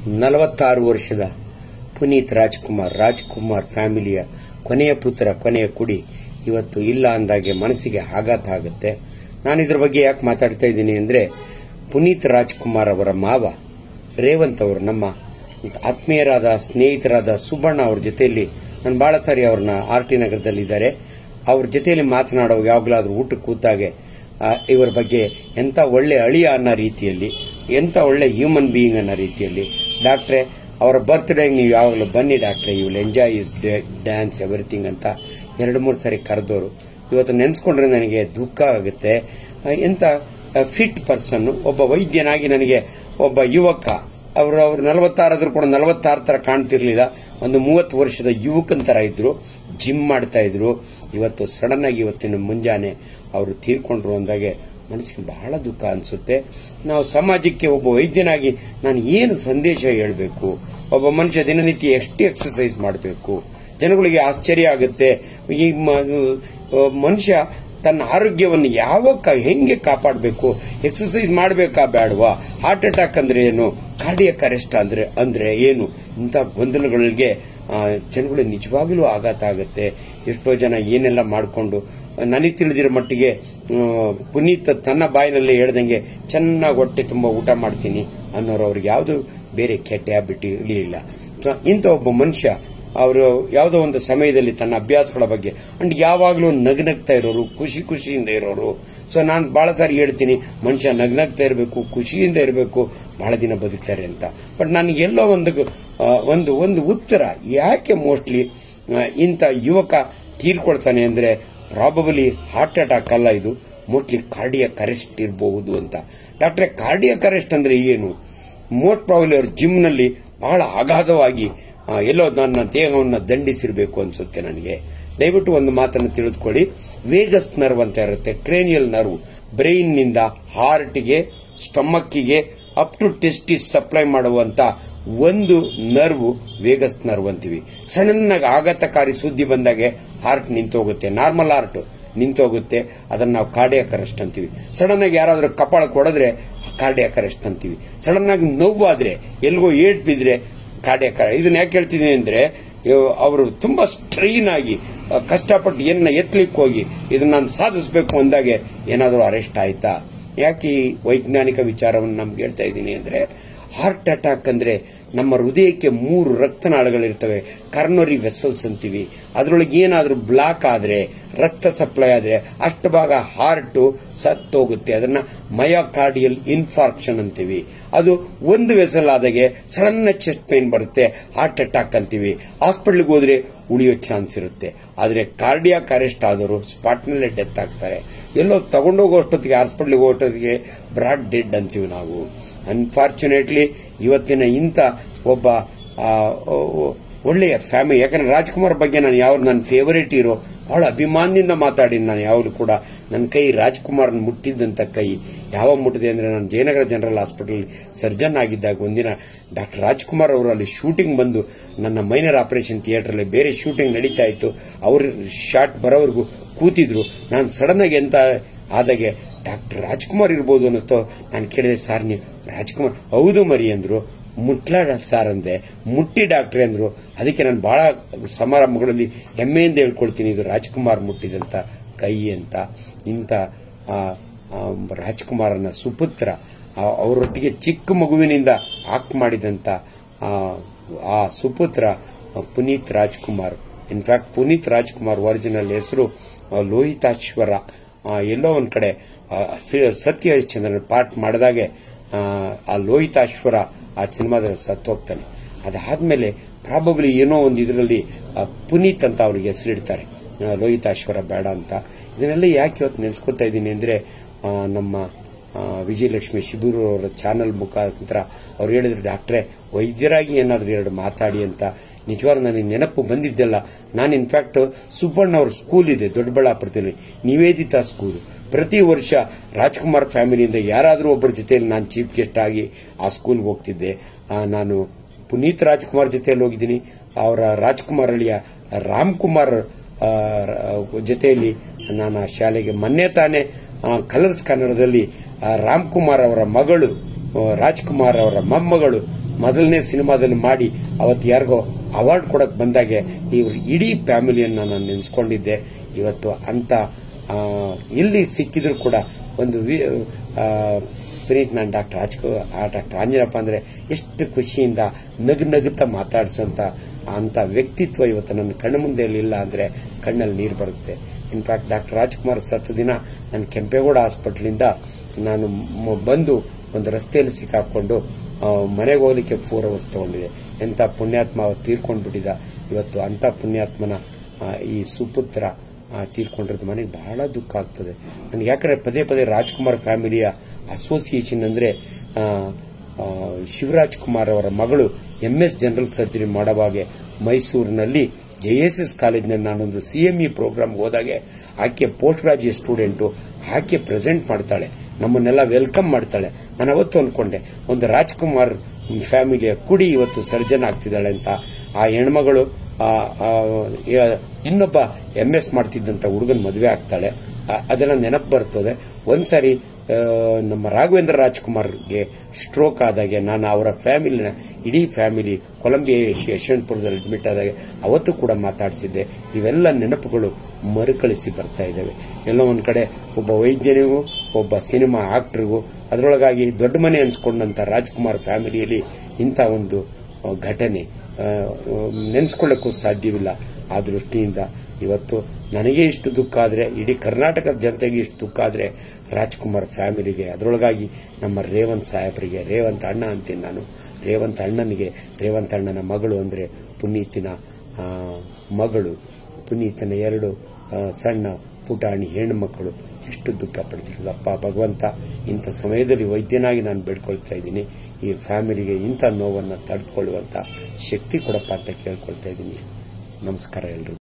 ನಲವತ್ತಾರು ವರ್ಷದ ಪುನೀತ್ ರಾಜ್ಕುಮಾರ್ ರಾಜ್ಕುಮಾರ್ ಫ್ಯಾಮಿಲಿಯ ಕೊನೆಯ ಪುತ್ರ ಕೊನೆಯ ಕುಡಿ ಇವತ್ತು ಇಲ್ಲ ಅಂದಾಗೆ ಮನಸ್ಸಿಗೆ ಆಘಾತ ಆಗುತ್ತೆ ನಾನು ಇದ್ರ ಬಗ್ಗೆ ಯಾಕೆ ಮಾತಾಡ್ತಾ ಇದ್ದೀನಿ ಅಂದ್ರೆ ಪುನೀತ್ ರಾಜ್ಕುಮಾರ್ ಅವರ ಮಾವ ರೇವಂತ್ ಅವರು ನಮ್ಮ ಆತ್ಮೀಯರಾದ ಸ್ನೇಹಿತರಾದ ಸುಬ್ಬಣ್ಣ ಅವ್ರ ಜೊತೆಯಲ್ಲಿ ನಾನು ಬಹಳ ಸಾರಿ ಅವ್ರನ್ನ ಆರ್ ಟಿ ನಗರದಲ್ಲಿದ್ದಾರೆ ಅವ್ರ ಜೊತೆಯಲ್ಲಿ ಮಾತನಾಡೋ ಯಾವಾಗಲಾದ್ರೂ ಊಟಕ್ಕೆ ಕೂತಾಗೆ ಆ, ಇವರ ಬಗ್ಗೆ ಎಂತ ಒಳ್ಳೆ ಅಳಿಯ ಅನ್ನೋ ರೀತಿಯಲ್ಲಿ ಎಂತ ಒಳ್ಳೆ ಹ್ಯೂಮನ್ ಬೀಯಿಂಗ್ ಅನ್ನೋ ರೀತಿಯಲ್ಲಿ ಡಾಕ್ಟ್ರೆ ಅವರ ಬರ್ತ್ಡೇ ನೀವು ಯಾವಾಗಲೂ ಬನ್ನಿ ಡಾಕ್ಟ್ರೆ you will enjoy is dance everything ಅಂತ ಎರಡು ಮೂರು ಸಾರಿ ಕರೆದವರು ಇವತ್ತು ನೆನೆಸ್ಕೊಂಡ್ರೆ ನನಗೆ ದುಃಖ ಆಗುತ್ತೆ ಆ, ಎಂತ ಫಿಟ್ ಪರ್ಸನ್ ಒಬ್ಬ ವೈದ್ಯನಾಗಿ ನನಗೆ ಒಬ್ಬ ಯುವಕ ಅವರು ಅವ್ರು ನಲವತ್ತಾರಾದ್ರೂ ಕೂಡ ನಲವತ್ತಾರು ತರ ಕಾಣ್ತಿರ್ಲಿಲ್ಲ ಒಂದು ಮೂವತ್ತು ವರ್ಷದ ಯುವಕನ್ ತರ ಇದ್ರು ಜಿಮ್ ಮಾಡ್ತಾ ಇದ್ರು ಇವತ್ತು ಸಡನ್ ಆಗಿ ಇವತ್ತಿನ ಮುಂಜಾನೆ ಅವರು ತೀರ್ಕೊಂಡ್ರು ಅಂದಾಗೆ ಮನಸ್ಸಿಗೆ ಬಹಳ ದುಃಖ ಅನ್ಸುತ್ತೆ ನಾವು ಸಮಾಜಕ್ಕೆ ಒಬ್ಬ ವೈದ್ಯನಾಗಿ ನಾನು ಏನು ಸಂದೇಶ ಹೇಳಬೇಕು ಒಬ್ಬ ಮನುಷ್ಯ ದಿನನಿತ್ಯ ಎಷ್ಟು ಎಕ್ಸರ್ಸೈಸ್ ಮಾಡಬೇಕು ಜನಗಳಿಗೆ ಆಶ್ಚರ್ಯ ಆಗುತ್ತೆ ಈ ಮ- ಆ, ಮನುಷ್ಯ ತನ್ನ ಆರೋಗ್ಯವನ್ನು ಯಾವಾಗ ಹೆಂಗೆ ಕಾಪಾಡಬೇಕು ಎಕ್ಸರ್ಸೈಸ್ ಮಾಡಬೇಕಾ ಬೇಡವಾ ಹಾರ್ಟ್ ಅಟ್ಯಾಕ್ ಅಂದ್ರೆ ಏನು ಕಾರ್ಡಿಯಕ್ ಅರೆಸ್ಟ್ ಅಂದ್ರೆ ಅಂದ್ರೆ ಏನು ಇಂಥ ಗೊಂದಲಗಳಿಗೆ ಆ, ಜನಗಳು ನಿಜವಾಗಲೂ ಆಘಾತ ಆಗುತ್ತೆ ಎಷ್ಟೋ ಜನ ಏನೆಲ್ಲ ಮಾಡಿಕೊಂಡು ನನಗೆ ತಿಳಿದಿರೋ ಮಟ್ಟಿಗೆ ಆ, ಪುನೀತ್ ತನ್ನ ಬಾಯಿನಲ್ಲೇ ಹೇಳ್ದಂಗೆ ಚೆನ್ನಾಗಿ ಹೊಟ್ಟೆ ತುಂಬ ಊಟ ಮಾಡ್ತೀನಿ ಅನ್ನೋರು ಅವ್ರಿಗೆ ಯಾವುದು ಬೇರೆ ಕೆಟ್ಟ ಹ್ಯಾಬಿಟ್ ಇರಲಿಲ್ಲ ಇಂಥ ಒಬ್ಬ ಮನುಷ್ಯ ಅವರು ಯಾವುದೋ ಒಂದು ಸಮಯದಲ್ಲಿ ತನ್ನ ಅಭ್ಯಾಸಗಳ ಬಗ್ಗೆ ಅಂಡ್ ಯಾವಾಗಲೂ ನಗ್ನಗ್ತಾ ಇರೋರು ಖುಷಿ ಖುಷಿಯಿಂದ ಇರೋರು ಸೊ ನಾನು ಬಹಳ ಸಾರಿ ಹೇಳ್ತೀನಿ ಮನುಷ್ಯ ನಗ್ನಗ್ತಾ ಇರಬೇಕು ಖುಷಿಯಿಂದ ಇರಬೇಕು ಬಹಳ ದಿನ ಬದುಕ್ತಾರೆ ಅಂತ ಬಟ್ ನನಗೆ ಎಲ್ಲೋ ಒಂದು ಆ, ಒಂದು ಒಂದು ಉತ್ತರ ಯಾಕೆ ಮೋಸ್ಟ್ಲಿ ಇಂಥ ಯುವಕ ತೀರ್ಕೊಳ್ತಾನೆ ಅಂದ್ರೆ ಪ್ರಾಬಬಲಿ ಹಾರ್ಟ್ ಅಟ್ಯಾಕ್ ಅಲ್ಲ ಇದು ಮೋಸ್ಟ್ಲಿ ಕಾರ್ಡಿಯಕ್ ಅರೆಸ್ಟ್ ಇರಬಹುದು ಅಂತ ಡಾಕ್ಟ್ರೆ ಕಾರ್ಡಿಯಕ್ ಅರೆಸ್ಟ್ ಅಂದ್ರೆ ಏನು ಮೋಸ್ಟ್ ಪ್ರಾಬಲಿ ಅವ್ರ ಜಿಮ್ನಲ್ಲಿ ಬಹಳ ಅಗಾಧವಾಗಿ ಆ, ಎಲ್ಲೋ ನನ್ನ ದೇಹವನ್ನು ದಂಡಿಸಿರಬೇಕು ಅನ್ಸುತ್ತೆ ನನಗೆ ದಯವಿಟ್ಟು ಒಂದು ಮಾತನ್ನು ತಿಳಿದುಕೊಳ್ಳಿ ವೇಗಸ್ ನರ್ವ್ ಅಂತ ಇರುತ್ತೆ ಕ್ರೇನಿಯಲ್ ನರ್ವ್ ಬ್ರೈನ್ ನಿಂದ ಹಾರ್ಟ್ಗೆ ಸ್ಟಮಕ್ಕಿಗೆ ಅಪ್ ಟು ಟೆಸ್ಟಿಸ್ ಸಪ್ಲೈ ಮಾಡುವಂತ ಒಂದು ನರ್ವ್ ವೇಗಸ್ ನರ್ವ್ ಅಂತೀವಿ ಸಣ್ಣನಾಗಿ ಆಘಾತಕಾರಿ ಸುದ್ದಿ ಬಂದಾಗೆ ಹಾರ್ಟ್ ನಿಂತೋಗುತ್ತೆ ನಾರ್ಮಲ್ ಹಾರ್ಟ್ ನಿಂತೋಗುತ್ತೆ ಅದನ್ನ ನಾವು ಕಾರ್ಡಿಯಾಕ್ ಅರೆಸ್ಟ್ ಅಂತೀವಿ ಸಡನ್ ಆಗಿ ಯಾರಾದ್ರೂ ಕಪಾಳ ಕೊಡಿದ್ರೆ ಕಾರ್ಡಿಯಾಕ್ ಅರೆಸ್ಟ್ ಅಂತೀವಿ ಸಡನ್ ಆಗಿ ನೋವಾದ್ರೆ ಎಲ್ಗೋ ಏಟ್ ಬಿದ್ರೆ ಕಾರ್ಡಿಯಾಕ್ ಇದನ್ನ ಯಾಕೆ ಹೇಳ್ತೀನಿ ಅಂದ್ರೆ ಇವ್- ಅವರು ತುಂಬಾ ಸ್ಟ್ರೈನ್ ಆಗಿ ಆ, ಕಷ್ಟಪಟ್ಟು ಏನ ಎತ್ತಲಿಕ್ಕೆ ಹೋಗಿ ಇದನ್ನ ನಾನು ಸಾಧಿಸಬೇಕು ಅಂದಾಗೆ ಏನಾದರೂ ಅರೆಸ್ಟ್ ಆಯ್ತಾ ಯಾಕೆ ಈ ವೈಜ್ಞಾನಿಕ ವಿಚಾರವನ್ನು ನಮ್ಗೆ ಹೇಳ್ತಾ ಇದ್ದೀನಿ ಅಂದ್ರೆ ಹಾರ್ಟ್ ಅಟ್ಯಾಕ್ ಅಂದ್ರೆ ನಮ್ಮ ಹೃದಯಕ್ಕೆ ಮೂರು ರಕ್ತನಾಳಗಳಿರ್ತವೆ ಕರ್ನರಿ ವೆಸಲ್ಸ್ ಅಂತೀವಿ ಅದರೊಳಗೆ ಏನಾದರೂ ಬ್ಲಾಕ್ ಆದ್ರೆ ರಕ್ತ ಸಪ್ಲೈ ಆದ್ರೆ ಅಷ್ಟು ಭಾಗ ಹಾರ್ಟ್ ಸತ್ತೋಗುತ್ತೆ ಅದನ್ನ ಮಯೋಕಾರ್ಡಿಯಲ್ ಇನ್ಫಾರ್ಕ್ಷನ್ ಅಂತೀವಿ ಅದು ಒಂದು ವೆಸಲ್ ಆದಾಗೆ ಸಡನ್ ಚೆಸ್ಟ್ ಪೈನ್ ಬರುತ್ತೆ ಹಾರ್ಟ್ ಅಟ್ಯಾಕ್ ಅಂತೀವಿ ಹಾಸ್ಪಿಟಲ್ಗೆ ಹೋದ್ರೆ ಉಳಿಯೋ ಚಾನ್ಸ್ ಇರುತ್ತೆ ಆದ್ರೆ ಕಾರ್ಡಿಯಾಕ್ ಅರೆಸ್ಟ್ ಆದವರು ಸ್ಪಾಟ್ನಲ್ಲೇ ಡೆತ್ ಆಗ್ತಾರೆ ಎಲ್ಲೋ ತಗೊಂಡೋಗೋ ಅಷ್ಟೊತ್ತಿಗೆ ಹಾಸ್ಪಿಟ್ಲಿಗೆ ಹೋಗೋಷ್ಟೊತ್ತಿಗೆ ಬ್ರಾಡ್ ಡೆಡ್ ಅಂತೀವಿ ನಾವು ಅನ್ಫಾರ್ಚುನೇಟ್ಲಿ ಇವತ್ತಿನ ಇಂಥ ಒಬ್ಬ ಆ, ಒ- ಒಳ್ಳೆಯ ಫ್ಯಾಮಿಲಿ ಯಾಕಂದ್ರೆ ರಾಜ್ಕುಮಾರ್ ಬಗ್ಗೆ ನಾನು ಯಾವ ನನ್ನ ಫೇವರೇಟ್ ಇರೋ ಬಹಳ ಅಭಿಮಾನದಿಂದ ಮಾತಾಡಿನಿ ನಾನು ಯಾವಾಗಲೂ ಕೂಡ ನನ್ನ ಕೈ ರಾಜ್ಕುಮಾರ್ ಮುಟ್ಟಿದ್ದಂತ ಕೈ ಯಾವ ಮುಟ್ಟಿದೆ ಅಂದ್ರೆ ನಾನು ಜಯನಗರ ಜನರಲ್ ಹಾಸ್ಪಿಟಲ್ ಸರ್ಜನ್ ಆಗಿದ್ದಾಗ ಒಂದಿನ ಡಾಕ್ಟರ್ ರಾಜ್ಕುಮಾರ್ ಅವರು ಅಲ್ಲಿ ಶೂಟಿಂಗ್ ಬಂದು ನನ್ನ ಮೈನರ್ ಆಪರೇಷನ್ ಥಿಯೇಟರ್ ಅಲ್ಲಿ ಬೇರೆ ಶೂಟಿಂಗ್ ನಡೀತಾ ಇತ್ತು ಅವ್ರ ಶಾಟ್ ಬರೋವರೆಗೂ ಕೂತಿದ್ರು ನಾನು ಸಡನ್ ಆಗಿ ಎಂತ ಆದಾಗೆ ಡಾಕ್ಟರ್ ರಾಜ್ಕುಮಾರ್ ಇರ್ಬೋದು ಅನ್ನಿಸ್ತು ನಾನು ಕೇಳಿದೆ ಸರ್ ನೀವು ರಾಜ್ಕುಮಾರ್ ಹೌದು ಮರಿ ಅಂದ್ರು ಮುಟ್ಲಾಡ ಸರ್ ಅಂದೆ ಮುಟ್ಟಿ ಡಾಕ್ಟ್ರೆ ಅಂದ್ರು ಅದಕ್ಕೆ ನಾನು ಬಹಳ ಸಮಾರಂಭಗಳಲ್ಲಿ ಹೆಮ್ಮೆಯಿಂದ ಹೇಳ್ಕೊಳ್ತೀನಿ ಇದು ರಾಜ್ಕುಮಾರ್ ಮುಟ್ಟಿದಂತ ಕೈ ಅಂತ ಇಂಥ ಆ, ಆ, ರಾಜ್ಕುಮಾರನ ಸುಪುತ್ರ ಆ- ಅವರೊಟ್ಟಿಗೆ ಚಿಕ್ಕ ಮಗುವಿನಿಂದ ಆಕ್ಟ್ ಮಾಡಿದಂತ ಆ, ಆ ಸುಪುತ್ರ ಆ, ಪುನೀತ್ ರಾಜ್ಕುಮಾರ್ ಇನ್ಫ್ಯಾಕ್ಟ್ ಪುನೀತ್ ರಾಜ್ಕುಮಾರ್ ಒರಿಜಿನಲ್ ಹೆಸರು ಆ, ಲೋಹಿತಾಶ್ವರ ಆ, ಎಲ್ಲೋ ಒಂದ್ ಕಡೆ ಆ, ಸ- ಸತ್ಯ ಹರಿಶ್ಚಂದ್ರನ್ ಪಾರ್ಟ್ ಮಾಡಿದಾಗೆ ಆ, ಆ ಲೋಹಿತಾಶ್ವರ ಆ ಸಿನಿಮಾದಲ್ಲಿ ಸತ್ತೋಗ್ತಾನೆ ಅದಾದ್ಮೇಲೆ ಪ್ರಾಬಬ್ಲಿ ಏನೋ ಒಂದು ಇದರಲ್ಲಿ ಪುನೀತ್ ಅಂತ ಅವ್ರಿಗೆ ಹೆಸರಿಡ್ತಾರೆ ಆ, ಲೋಹಿತಾಶ್ವರ ಬೇಡ ಅಂತ ಇದನ್ನೆಲ್ಲ ಯಾಕೆ ಇವತ್ತು ನೆನೆಸ್ಕೊತಾ ಇದ್ದೀನಿ ಅಂದ್ರೆ ಆ, ನಮ್ಮ ಆ, ವಿಜಯಲಕ್ಷ್ಮಿ ಶಿಬೂರು ಅವರ ಚಾನಲ್ ಮುಖಾಂತರ ಅವ್ರು ಹೇಳಿದ್ರು ಡಾಕ್ಟ್ರೆ ವೈದ್ಯರಾಗಿ ಏನಾದರೂ ಎರಡು ಮಾತಾಡಿ ಅಂತ ನಿಜವಾಗ್ಲೂ ನನಗೆ ನೆನಪು ಬಂದಿದ್ದೆಲ್ಲ ನಾನು ಇನ್ಫ್ಯಾಕ್ಟ್ ಸುಬ್ಬಣ್ಣ ಅವ್ರ ಸ್ಕೂಲ್ ಇದೆ ದೊಡ್ಡಬಳ್ಳಾಪುರದಲ್ಲಿ ನಿವೇದಿತಾ ಸ್ಕೂಲ್ ಪ್ರತಿ ವರ್ಷ ರಾಜ್ಕುಮಾರ್ ಫ್ಯಾಮಿಲಿಯಿಂದ ಯಾರಾದರೂ ಒಬ್ಬರ ಜೊತೆಯಲ್ಲಿ ನಾನು ಚೀಫ್ ಗೆಸ್ಟ್ ಆಗಿ ಆ ಸ್ಕೂಲ್ಗೆ ಹೋಗ್ತಿದ್ದೆ ಆ, ನಾನು ಪುನೀತ್ ರಾಜ್ಕುಮಾರ್ ಜೊತೆಯಲ್ಲಿ ಹೋಗಿದ್ದೀನಿ ಅವರ ರಾಜ್ಕುಮಾರ್ ಅಳಿಯ ರಾಮ್ಕುಮಾರ್ ಆ, ರ- ಜೊತೆಯಲ್ಲಿ ನಾನು ಆ ಶಾಲೆಗೆ ಮೊನ್ನೆ ತಾನೇ ಆ, ಕಲರ್ಸ್ ಕನ್ನಡದಲ್ಲಿ ಆ, ರಾಮ್ಕುಮಾರ್ ಅವರ ಮಗಳು ಆ, ರಾಜ್ಕುಮಾರ್ ಅವರ ಮೊಮ್ಮಗಳು ಮೊದಲನೇ ಸಿನಿಮಾದಲ್ಲಿ ಮಾಡಿ ಅವತ್ತು ಯಾರಿಗೋ ಅವಾರ್ಡ್ ಕೊಡಕ್ ಬಂದಾಗೆ ಇವ್ರ ಇಡೀ ಫ್ಯಾಮಿಲಿಯನ್ನ ನಾನು ನೆನೆಸ್ಕೊಂಡಿದ್ದೆ ಇವತ್ತು ಅಂತ ಆ, ಎಲ್ಲಿ ಸಿಕ್ಕಿದ್ರು ಕೂಡ ಒಂದು ವಿ- ಆ, ಪುನೀತ್ ನಾನು ಡಾಕ್ಟರ್ ರಾಜ್ಕೋ ಆ ಡಾಕ್ಟರ್ ಆಂಜನಪ್ಪ ಅಂದ್ರೆ ಎಷ್ಟು ಖುಷಿಯಿಂದ ನಗು ನಗುತ್ತಾ ಮಾತಾಡಿಸುವಂತ ಅಂತ ವ್ಯಕ್ತಿತ್ವ ಇವತ್ತು ನನ್ನ ಕಣ್ಣು ಮುಂದೆ ಇಲ್ಲ ಅಂದ್ರೆ ಕಣ್ಣಲ್ಲಿ ನೀರು ಬರುತ್ತೆ ಇನ್ಫ್ಯಾಕ್ಟ್ ಡಾಕ್ಟರ್ ರಾಜ್ಕುಮಾರ್ ಸತ್ತ ದಿನ ನಾನು ಕೆಂಪೇಗೌಡ ಹಾಸ್ಪಿಟ್ಲಿಂದ ನಾನು ಮ- ಬಂದು ಒಂದು ರಸ್ತೆಯಲ್ಲಿ ಸಿಕ್ಕಾಕೊಂಡು ಆ, ಮನೆಗೆ ಹೋಗ್ಲಿಕ್ಕೆ ಫೋರ್ ಅವರ್ಸ್ ತಗೊಂಡಿದೆ ಎಂತ ಪುಣ್ಯಾತ್ಮ ಅವತ್ತು ತೀರ್ಕೊಂಡು ಬಿಟ್ಟಿದ ಇವತ್ತು ಅಂತ ಪುಣ್ಯಾತ್ಮನ ಆ, ಈ ಸುಪುತ್ರ ಆ, ತೀರ್ಕೊಂಡಿರೋದು ಮನೆಗೆ ಬಹಳ ದುಃಖ ಆಗ್ತದೆ ನನಗೆ ಯಾಕಂದ್ರೆ ಪದೇ ಪದೇ ರಾಜ್ಕುಮಾರ್ ಫ್ಯಾಮಿಲಿಯ ಅಸೋಸಿಯೇಷನ್ ಅಂದ್ರೆ ಆ, ಆ, ಶಿವರಾಜ್ ಕುಮಾರ್ ಅವರ ಮಗಳು ಎಂ ಎಸ್ ಜನರಲ್ ಸರ್ಜರಿ ಮಾಡೋವಾಗೆ ಮೈಸೂರಿನಲ್ಲಿ ಜೆಎಸ್ಎಸ್ ಕಾಲೇಜ್ನಲ್ಲಿ ನಾನೊಂದು ಸಿಎಂಇ ಪ್ರೋಗ್ರಾಮ್ ಹೋದಾಗೆ ಆಕೆ ಪೋಸ್ಟ್ ಗ್ರಾಜುಯೇಟ್ ಸ್ಟೂಡೆಂಟು ಆಕೆ ಪ್ರೆಸೆಂಟ್ ಮಾಡ್ತಾಳೆ ನಮ್ಮನ್ನೆಲ್ಲ ವೆಲ್ಕಮ್ ಮಾಡ್ತಾಳೆ ನಾನು ಅವತ್ತು ಅನ್ಕೊಂಡೆ ಒಂದು ರಾಜ್ಕುಮಾರ್ ಫ್ಯಾಮಿಲಿಯ ಕುಡಿ ಇವತ್ತು ಸರ್ಜನ್ ಆಗ್ತಿದ್ದಾಳೆ ಅಂತ ಆ ಹೆಣ್ಮಗಳು ಆ, ಆ, ಯ- ಇನ್ನೊಬ್ಬ ಎಂ ಎಸ್ ಮಾಡ್ತಿದ್ದಂತ ಹುಡುಗನ ಮದುವೆ ಆಗ್ತಾಳೆ ಆ, ಅದೆಲ್ಲ ನೆನಪು ಬರ್ತದೆ ಒಂದ್ಸರಿ ಆ, ನಮ್ಮ ರಾಘವೇಂದ್ರ ರಾಜ್ಕುಮಾರ್ಗೆ ಸ್ಟ್ರೋಕ್ ಆದಾಗೆ ನಾನು ಅವರ ಫ್ಯಾಮಿಲಿನ ಇಡೀ ಫ್ಯಾಮಿಲಿ ಕೊಲಂಬಿಯಾ ಯಶ- ಯಶವಂತಪುರದಲ್ಲಿ ಅಡ್ಮಿಟ್ ಆದಾಗ ಅವತ್ತು ಕೂಡ ಮಾತಾಡಿಸಿದ್ದೆ ಇವೆಲ್ಲ ನೆನಪುಗಳು ಮರುಕಳಿಸಿ ಬರ್ತಾ ಇದ್ದಾವೆ ಎಲ್ಲೋ ಒಂದ್ ಕಡೆ ಒಬ್ಬ ವೈದ್ಯನಿಗೂ ಒಬ್ಬ ಸಿನಿಮಾ ಆಕ್ಟರ್ಗೂ ಅದರೊಳಗಾಗಿ ದೊಡ್ಡ ಮನೆ ಅನ್ಸ್ಕೊಂಡಂತ ರಾಜ್ಕುಮಾರ್ ಫ್ಯಾಮಿಲಿಯಲ್ಲಿ ಇಂಥ ಒಂದು ಆ, ಘಟನೆ ನೆನೆಸ್ಕೊಳ್ಳಕ್ಕೂ ಸಾಧ್ಯವಿಲ್ಲ ಆ ದೃಷ್ಟಿಯಿಂದ ಇವತ್ತು ನನಗೆ ಇಷ್ಟು ದುಃಖ ಆದ್ರೆ ಇಡೀ ಕರ್ನಾಟಕದ ಜನತೆಗೆ ಇಷ್ಟು ದುಃಖ ಆದ್ರೆ ರಾಜ್ಕುಮಾರ್ ಫ್ಯಾಮಿಲಿಗೆ ಅದರೊಳಗಾಗಿ ನಮ್ಮ ರೇವಂತ್ ಸಾಹೇಬರಿಗೆ ರೇವಂತ್ ಅಣ್ಣ ಅಂತೀನಿ ನಾನು ರೇವಂತ್ ಅಣ್ಣನಿಗೆ ರೇವಂತ್ ಅಣ್ಣನ ಮಗಳು ಅಂದ್ರೆ ಪುನೀತಿನ ಆ, ಮಗಳು ಪುನೀತನ ಎರಡು ಆ, ಸಣ್ಣ ಪುಟಾಣಿ ಹೆಣ್ಣು ಮಕ್ಕಳು ಎಷ್ಟು ದುಃಖ ಪಡ್ತಿರೋದು ಅಪ್ಪ ಭಗವಂತ ಇಂಥ ಸಮಯದಲ್ಲಿ ವೈದ್ಯನಾಗಿ ನಾನು ಬೇಡ್ಕೊಳ್ತಾ ಇದ್ದೀನಿ ಈ ಫ್ಯಾಮಿಲಿಗೆ ಇಂಥ ನೋವನ್ನು ತಡೆದುಕೊಳ್ಳುವಂತ ಶಕ್ತಿ ಕೊಡಪ್ಪ ಅಂತ ಕೇಳ್ಕೊಳ್ತಾ ಇದ್ದೀನಿ ನಮಸ್ಕಾರ ಎಲ್ರಿಗೂ